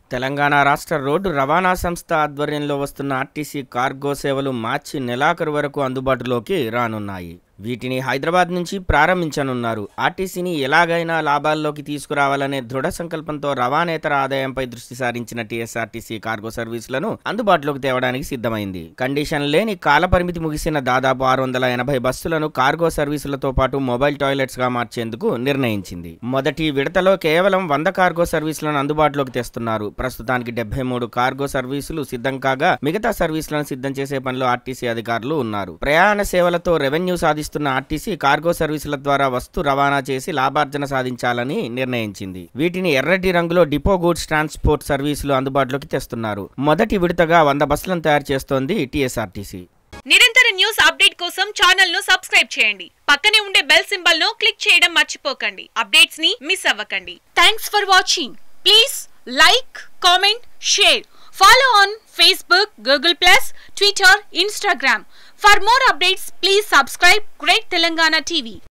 తెలంగాణ రాష్ట్ర రోడ్డు రవాణా సంస్థ ఆధ్వర్యంలో వస్తున్న ఆర్టీసీ కార్గో సేవలు మార్చి నెలాఖరు వరకు అందుబాటులోకి రానున్నాయి వీటిని హైదరాబాద్ నుంచి ప్రారంభించనున్నారు ఆర్టీసీని ఎలాగైనా లాభాల్లోకి తీసుకురావాలనే దృఢ సంకల్పంతో రవాణేతర ఆదాయంపై దృష్టి సారించిన టీఎస్ఆర్టీసీ కార్గో సర్వీసులను అందుబాటులోకి తేవడానికి సిద్ధమైంది కండిషన్ లేని కాలపరిమితి ముగిసిన దాదాపు ఆరు వందల ఎనభై బస్సులను కార్గో సర్వీసులతో పాటు మొబైల్ టాయిలెట్స్ గా మార్చేందుకు నిర్ణయించింది మొదటి విడతలో కేవలం వంద కార్గో సర్వీసులను అందుబాటులోకి తెస్తున్నారు ప్రస్తుతానికి డెబ్బై మూడు కార్గో సర్వీసులు సిద్ధం కాగా మిగతా సర్వీసులను సిద్ధం చేసే పనిలో ఆర్టీసీ అధికారులు ఉన్నారు ప్రయాణ సేవలతో రెవెన్యూ సాధిస్తున్న ఆర్టీసీ కార్గో సర్వీసుల ద్వారా వస్తు రవాణా చేసి లాభార్జన సాధించాలని నిర్ణయించింది వీటిని ఎర్రటి రంగులో డిపో గూడ్స్ ట్రాన్స్పోర్ట్ సర్వీసులు అందుబాటులోకి తెస్తున్నారు మొదటి విడతగా వంద బస్సులను తయారు చేస్తోంది టీఎస్ఆర్టీసీ నిరంతర న్యూస్ అప్డేట్ కోసం ఛానల్ ను సబ్స్క్రైబ్ చేయండి పక్కనే ఉండే బెల్ సింబల్ ను క్లిక్ చేయడం మర్చిపోకండి అప్డేట్స్ ని మిస్ అవ్వకండి thanks for watching please like comment share follow on Facebook Google plus Twitter Instagram for more updates please subscribe great Telangana TV